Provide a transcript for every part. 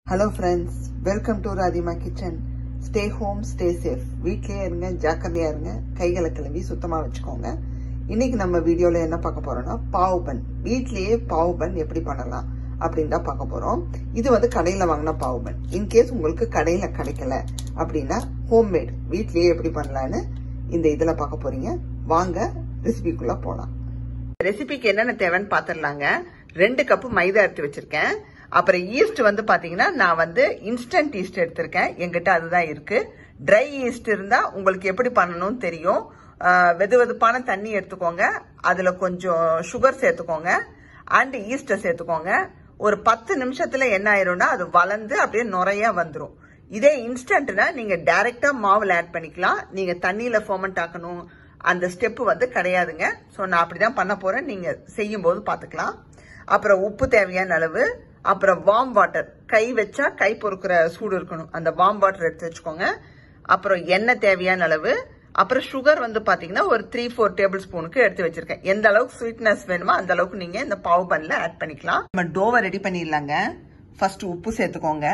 hello friends welcome to Radhima kitchen stay home stay safe வீட்லயே இருங்க ஜாக்கிரதையா இருங்க கைகளை கழுவி சுத்தமா வச்சுக்கோங்க இன்னைக்கு நம்ம வீடியோல என்ன பார்க்க போறோம்னா பாவு பன் வீட்லயே பாவு பன் எப்படி பண்ணலாம் அப்படின்னு தான் பார்க்க போறோம் இது வந்து கடையில வாங்கின பாவு பன் இன்கேஸ் உங்களுக்கு கடையில கிடைக்கல அப்படின்னா ஹோம்மேட் வீட்லயே எப்படி பண்ணலான்னு இந்த இதுல பார்க்க போறீங்க வாங்க ரெசிபிக்குள்ள போலாம் ரெசிபிக்கு என்னென்ன தேவைன்னு பார்த்துடலாங்க ரெண்டு கப்பு மைதா எடுத்து வச்சிருக்கேன் அப்புறம் ஈஸ்ட் வந்து பாத்தீங்கன்னா நான் வந்து இன்ஸ்டன்ட் ஈஸ்ட் எடுத்திருக்கேன் எங்கிட்ட அதுதான் இருக்கு ட்ரை ஈஸ்ட் இருந்தா உங்களுக்கு எப்படி பண்ணணும்னு தெரியும் வெது வெதுப்பான தண்ணி எடுத்துக்கோங்க அதுல கொஞ்சம் சுகர் சேர்த்துக்கோங்க அண்ட் ஈஸ்ட்டை சேர்த்துக்கோங்க ஒரு பத்து நிமிஷத்துல என்ன ஆயிரும்னா அது வளர்ந்து அப்படியே நுறையா வந்துடும் இதே இன்ஸ்டன்ட்னா நீங்க டைரக்டா மாவுல ஆட் பண்ணிக்கலாம் நீங்க தண்ணியில ஃபோமெண்ட் ஆக்கணும் அந்த ஸ்டெப் வந்து கிடையாதுங்க ஸோ நான் அப்படிதான் பண்ண போறேன் நீங்க செய்யும் போது பாத்துக்கலாம் அப்புறம் உப்பு தேவையான அளவு அப்புறம் வார்ம் வாட்டர் கை வச்சா கை பொறுக்கிற சூடு இருக்கணும் அந்த வார்ம் வாட்டர் எடுத்து வச்சுக்கோங்க அப்புறம் எண்ணெய் தேவையான அளவு அப்புறம் சுகர் வந்து பாத்தீங்கன்னா ஒரு த்ரீ ஃபோர் டேபிள் ஸ்பூனுக்கு எடுத்து வச்சிருக்கேன் எந்த அளவுக்கு ஸ்வீட்னஸ் வேணுமோ அந்த அளவுக்கு நீங்க இந்த பாவு பண்ணல ஆட் பண்ணிக்கலாம் நம்ம டோவை ரெடி பண்ணிடலாங்க ஃபர்ஸ்ட் உப்பு சேர்த்துக்கோங்க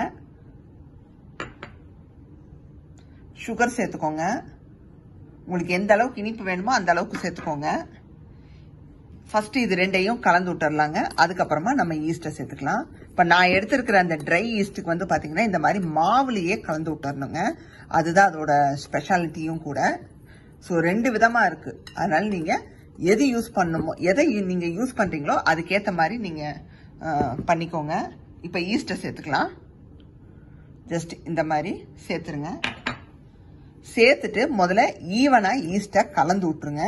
சுகர் சேர்த்துக்கோங்க உங்களுக்கு எந்த அளவுக்கு இனிப்பு வேணுமோ அந்த அளவுக்கு சேர்த்துக்கோங்க ஃபர்ஸ்ட் இது ரெண்டையும் கலந்து விட்டுறலாங்க அதுக்கப்புறமா நம்ம ஈஸ்ட்டை சேர்த்துக்கலாம் இப்போ நான் எடுத்திருக்கிற அந்த ட்ரை ஈஸ்ட்டுக்கு வந்து பார்த்தீங்கன்னா இந்த மாதிரி மாவுலேயே கலந்து விட்டுறணுங்க அதுதான் அதோட ஸ்பெஷாலிட்டியும் கூட ஸோ ரெண்டு விதமாக இருக்கு அதனால நீங்கள் எது யூஸ் பண்ணணுமோ எதை நீங்கள் யூஸ் பண்ணுறீங்களோ அதுக்கேற்ற மாதிரி நீங்கள் பண்ணிக்கோங்க இப்போ ஈஸ்ட்டை சேர்த்துக்கலாம் ஜஸ்ட் இந்த மாதிரி சேர்த்துருங்க சேர்த்துட்டு முதல்ல ஈவனாக ஈஸ்ட்டை கலந்து விட்டுருங்க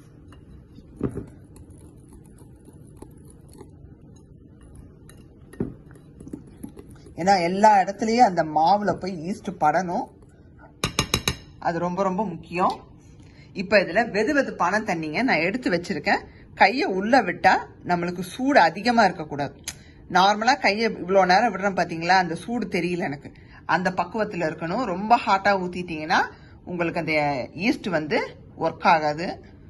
ஏன்னா எல்லா இடத்துலையும் அந்த மாவில் போய் ஈஸ்ட் படணும் அது ரொம்ப ரொம்ப முக்கியம் இப்போ இதில் வெது வெதுப்பான தண்ணிங்க நான் எடுத்து வச்சிருக்கேன் கையை உள்ள விட்டா நம்மளுக்கு சூடு அதிகமாக இருக்கக்கூடாது நார்மலாக கையை இவ்வளோ நேரம் விடுறேன் பார்த்தீங்களா அந்த சூடு தெரியல எனக்கு அந்த பக்குவத்தில் இருக்கணும் ரொம்ப ஹாட்டாக ஊற்றிட்டீங்கன்னா உங்களுக்கு அந்த ஈஸ்ட் வந்து ஒர்க் ஆகாது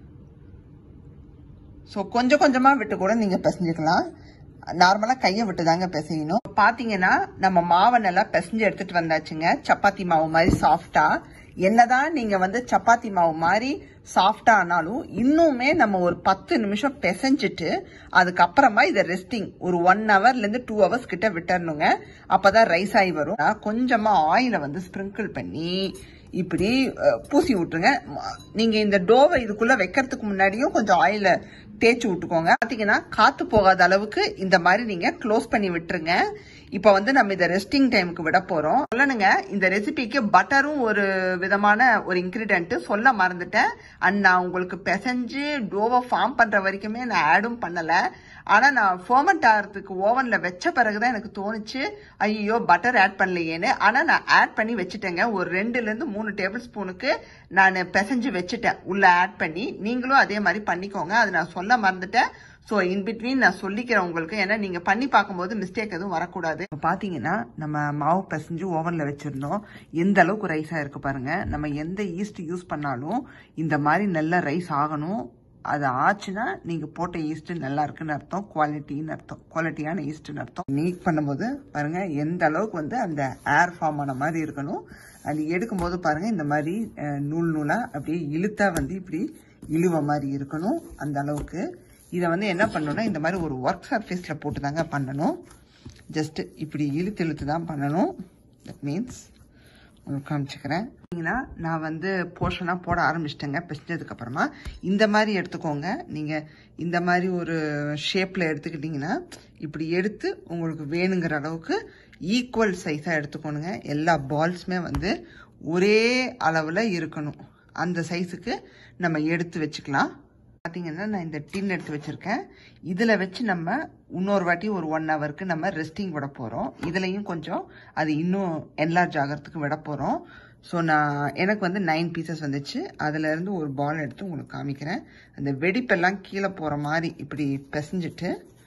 ஸோ கொஞ்சம் கொஞ்சமாக விட்டு கூட நீங்கள் பிசைஞ்சுக்கலாம் நார்மலாக கையை விட்டு தாங்க பிசையணும் பார்த்தீங்கன்னா நம்ம மாவை நல்லா பிசைஞ்சு எடுத்துட்டு வந்தாச்சுங்க சப்பாத்தி மாவு மாதிரி சாஃப்டா என்னதான் நீங்க வந்து சப்பாத்தி மாவு மாதிரி சாஃப்டா ஆனாலும் இன்னுமே நம்ம ஒரு பத்து நிமிஷம் பிசைஞ்சிட்டு அதுக்கப்புறமா இதை ரெஸ்டிங் ஒரு ஒன் ஹவர்ல இருந்து டூ ஹவர்ஸ் கிட்ட விட்டுறணுங்க அப்பதான் ரைஸ் ஆகி வரும் கொஞ்சமா ஆயில வந்து ஸ்ப்ரிங்கிள் பண்ணி இப்படி பூசி விட்டுருங்க நீங்க இந்த டோவை இதுக்குள்ள வைக்கிறதுக்கு முன்னாடியும் கொஞ்சம் ஆயில தேய்ச்சி விட்டுக்கோங்க பாத்தீங்கன்னா காத்து போகாத அளவுக்கு இந்த மாதிரி நீங்க க்ளோஸ் பண்ணி விட்டுருங்க இப்ப வந்து நம்ம இதை ரெஸ்டிங் டைமுக்கு விட போறோம் சொல்லணுங்க இந்த ரெசிபிக்கு பட்டரும் ஒரு விதமான ஒரு இன்கிரீடியன்ட் சொல்ல மறந்துட்டேன் அண்ட் நான் உங்களுக்கு பெசஞ்சு டோவை ஃபார்ம் பண்ற வரைக்குமே நான் ஆடும் பண்ணல ஆனா நான் ஃபோமெண்ட் ஆகிறதுக்கு ஓவன்ல வச்ச பிறகுதான் எனக்கு தோணுச்சு ஐயோ பட்டர் ஆட் பண்ணலையேன்னு ஆனா நான் ஆட் பண்ணி வச்சுட்டேங்க ஒரு ரெண்டுல இருந்து மூணு டேபிள் ஸ்பூனுக்கு நான் பெசஞ்சு வச்சுட்டேன் உள்ள ஆட் பண்ணி நீங்களும் அதே மாதிரி பண்ணிக்கோங்க அது நான் சொல்ல மறந்துட்டேன் ஸோ இன் பிட்வீன் நான் சொல்லிக்கிறேன் உங்களுக்கு ஏன்னா நீங்க பண்ணி பார்க்கும்போது மிஸ்டேக் எதுவும் வரக்கூடாது பாத்தீங்கன்னா நம்ம மாவு பிசைஞ்சு ஓவன்ல வச்சிருந்தோம் எந்த அளவுக்கு ரைஸா இருக்கு பாருங்க நம்ம எந்த ஈஸ்ட் யூஸ் பண்ணாலும் இந்த மாதிரி நல்ல ரைஸ் ஆகணும் அது ஆச்சுன்னா நீங்க போட்ட ஈஸ்ட் நல்லா இருக்குன்னு அர்த்தம் குவாலிட்டின்னு அர்த்தம் குவாலிட்டியான ஈஸ்ட்னு அர்த்தம் நீட் பண்ணும்போது பாருங்க எந்த அளவுக்கு வந்து அந்த ஏர் ஃபார்ம் ஆன மாதிரி இருக்கணும் அது எடுக்கும்போது பாருங்க இந்த மாதிரி நூல் நூலா அப்படியே இழுத்தா வந்து இப்படி இழுவ மாதிரி இருக்கணும் அந்த அளவுக்கு இதை வந்து என்ன பண்ணணும்னா இந்த மாதிரி ஒரு ஒர்க் சர்ஃபேஸில் போட்டு தாங்க பண்ணணும் ஜஸ்ட் இப்படி இழுத்து இழுத்து தான் பண்ணணும் தட் மீன்ஸ் உங்களுக்கு காமிச்சுக்கிறேன் பார்த்தீங்கன்னா நான் வந்து போர்ஷனாக போட ஆரம்பிச்சிட்டேங்க பிசிஞ்சதுக்கு அப்புறமா இந்த மாதிரி எடுத்துக்கோங்க நீங்கள் இந்த மாதிரி ஒரு ஷேப்பில் எடுத்துக்கிட்டிங்கன்னா இப்படி எடுத்து உங்களுக்கு வேணுங்கிற அளவுக்கு ஈக்குவல் சைஸாக எடுத்துக்கணுங்க எல்லா பால்ஸுமே வந்து ஒரே அளவில் இருக்கணும் அந்த சைஸுக்கு நம்ம எடுத்து வச்சுக்கலாம் பார்த்தீங்கன்னா நான் இந்த டின் எடுத்து வச்சுருக்கேன் இதில் வச்சு நம்ம இன்னொரு வாட்டி ஒரு ஒன் ஹவருக்கு நம்ம ரெஸ்டிங் விட போகிறோம் இதுலேயும் கொஞ்சம் அது இன்னும் என்லார்ஜ் ஆகிறதுக்கு விட போகிறோம் ஸோ நான் எனக்கு வந்து நைன் பீசஸ் வந்துச்சு அதுலேருந்து ஒரு பால் எடுத்து உங்களுக்கு காமிக்கிறேன் அந்த வெடிப்பெல்லாம் கீழே போகிற மாதிரி இப்படி பிசைஞ்சிட்டு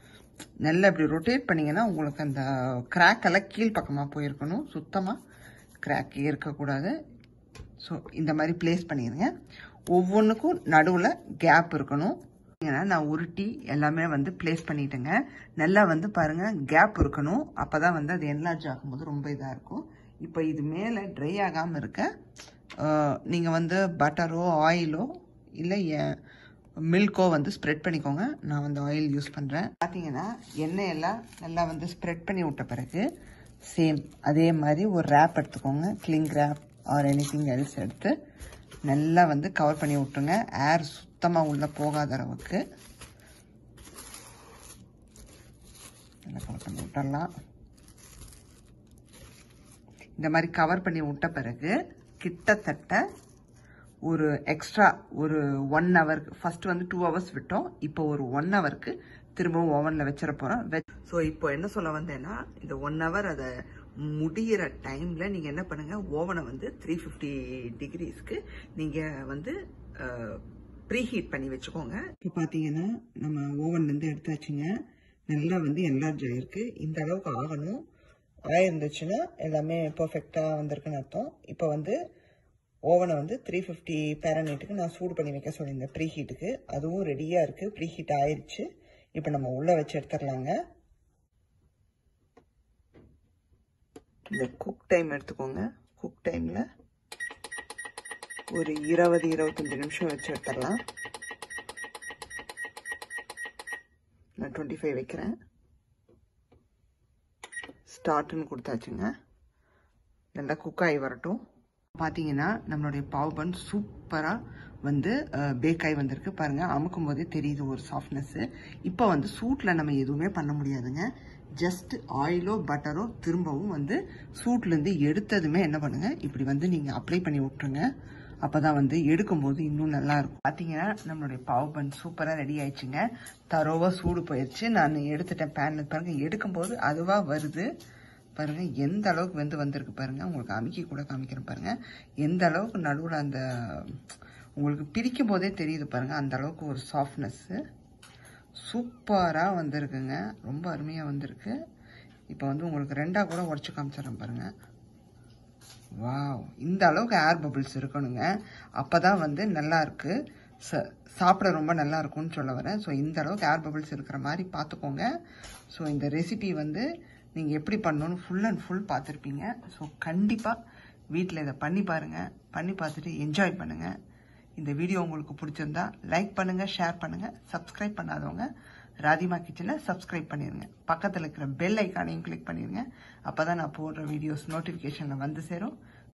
நல்லா இப்படி ரொட்டேட் பண்ணிங்கன்னா உங்களுக்கு அந்த கிராக்கெல்லாம் கீழ்ப்பக்கமாக போயிருக்கணும் சுத்தமாக கிராக் இருக்கக்கூடாது ஸோ இந்த மாதிரி பிளேஸ் பண்ணிடுங்க ஒவ்வொன்றுக்கும் நடுவில் கேப் இருக்கணும் ஏன்னா நான் உருட்டி எல்லாமே வந்து பிளேஸ் பண்ணிட்டேங்க நல்லா வந்து பாருங்க கேப் இருக்கணும் அப்பதான் வந்து அது என்லார்ஜ் ஆகும்போது ரொம்ப இதாக இருக்கும் இப்போ இது மேலே ட்ரை ஆகாமல் இருக்க அஹ், நீங்க வந்து பட்டரோ ஆயிலோ இல்லை மில்கோ வந்து ஸ்ப்ரெட் பண்ணிக்கோங்க நான் வந்து ஆயில் யூஸ் பண்ணுறேன் பார்த்தீங்கன்னா எண்ணெய் எல்லாம் நல்லா வந்து ஸ்ப்ரெட் பண்ணி விட்ட பிறகு சேம் அதே மாதிரி ஒரு ரேப் எடுத்துக்கோங்க cling wrap or anything else எடுத்து நல்லா வந்து கவர் பண்ணி விட்டுருங்க ஏர் சுத்தமாக உள்ளே போகாத அளவுக்கு நல்லா கவர் பண்ணி விட்டுறலாம் இந்த மாதிரி கவர் பண்ணி விட்ட பிறகு கிட்டத்தட்ட ஒரு எக்ஸ்ட்ரா ஒரு ஒன் ஹவருக்கு ஃபர்ஸ்ட் வந்து டூ ஹவர்ஸ் விட்டோம் இப்போ ஒரு ஒன் ஹவருக்கு திரும்பவும் ஓவனில் வச்சிட போகிறோம் ஸோ இப்போ என்ன சொல்ல வந்தேன்னா இந்த ஒன் ஹவர் அதை முடியிற டைமில் நீங்கள் என்ன பண்ணுங்கள் ஓவனை வந்து த்ரீ ஃபிஃப்டி டிகிரிஸ்க்கு நீங்கள் வந்து ப்ரீ ஹீட் பண்ணி வச்சுக்கோங்க இப்போ பார்த்தீங்கன்னா நம்ம ஓவன்லேருந்து எடுத்தாச்சுங்க நல்லா வந்து என்லார்ஜ் ஆகிருக்கு இந்த அளவுக்கு ஆகணும் ஆயிருந்துச்சுன்னா எல்லாமே பர்ஃபெக்டாக வந்திருக்குன்னு அர்த்தம் இப்போ வந்து ஓவனை வந்து த்ரீ ஃபிஃப்டி பேரனேட்டுக்கு நான் சூடு பண்ணி வைக்க சொல்லியிருந்தேன் ப்ரீ ஹீட்டுக்கு அதுவும் ரெடியாக இருக்குது ப்ரீ ஹீட் ஆயிருச்சு இப்போ நம்ம உள்ளே வச்சு எடுத்துடலாங்க இந்த குக் டைம் எடுத்துக்கோங்க குக் டைமில் ஒரு இருபது இருபத்தஞ்சி நிமிஷம் வச்சு எடுத்துடலாம் நான் டுவெண்ட்டி ஃபைவ் வைக்கிறேன் ஸ்டார்ட்னு கொடுத்தாச்சுங்க நல்லா குக் ஆகி வரட்டும் பார்த்தீங்கன்னா நம்மளுடைய பாவ் பன் சூப்பராக வந்து பேக் ஆகி வந்திருக்கு பாருங்கள் அமுக்கும் போதே தெரியுது ஒரு சாஃப்ட்னஸ்ஸு இப்போ வந்து சூட்டில் நம்ம எதுவுமே பண்ண முடியாதுங்க ஜஸ்ட் ஆயிலோ பட்டரோ திரும்பவும் வந்து சூட்லேருந்து எடுத்ததுமே என்ன பண்ணுங்கள் இப்படி வந்து நீங்கள் அப்ளை பண்ணி விட்ருங்க அப்போ தான் வந்து எடுக்கும்போது இன்னும் நல்லா இருக்கும் பார்த்தீங்கன்னா நம்மளுடைய பாவ் பன் சூப்பராக ரெடி ஆயிடுச்சுங்க தரோவாக சூடு போயிடுச்சு நான் எடுத்துட்டேன் பேனில் பாருங்க எடுக்கும்போது அதுவாக வருது பாருங்க எந்த அளவுக்கு வந்து வந்திருக்கு பாருங்க உங்களுக்கு அமுக்கி கூட காமிக்கிறேன் பாருங்க எந்த அளவுக்கு நடுவில் அந்த உங்களுக்கு பிரிக்கும் போதே தெரியுது பாருங்க அந்த அளவுக்கு ஒரு சாஃப்ட்னஸ்ஸு சூப்பராக வந்திருக்குங்க ரொம்ப அருமையாக வந்திருக்கு இப்போ வந்து உங்களுக்கு ரெண்டாக கூட உடச்சி காமிச்சிடறேன் பாருங்க வாவ் இந்த அளவுக்கு ஏர் பபிள்ஸ் இருக்கணுங்க அப்போ தான் வந்து நல்லா இருக்கு ச சாப்பிட ரொம்ப நல்லா இருக்கும்னு சொல்ல வரேன் ஸோ இந்த அளவுக்கு ஏர் பபிள்ஸ் இருக்கிற மாதிரி பார்த்துக்கோங்க ஸோ இந்த ரெசிபி வந்து நீங்கள் எப்படி பண்ணணும்னு ஃபுல் அண்ட் ஃபுல் பார்த்துருப்பீங்க ஸோ கண்டிப்பாக வீட்டில் இதை பண்ணி பாருங்கள் பண்ணி பார்த்துட்டு என்ஜாய் பண்ணுங்கள் இந்த வீடியோ உங்களுக்கு பிடிச்சிருந்தா லைக் பண்ணுங்கள் ஷேர் பண்ணுங்கள் சப்ஸ்கிரைப் பண்ணாதவங்க ராதிமா கிச்சனை சப்ஸ்கிரைப் பண்ணிடுங்க பக்கத்தில் இருக்கிற பெல் ஐக்கானையும் கிளிக் பண்ணிடுங்க அப்போ தான் நான் போடுற வீடியோஸ் நோட்டிஃபிகேஷனில் வந்து சேரும்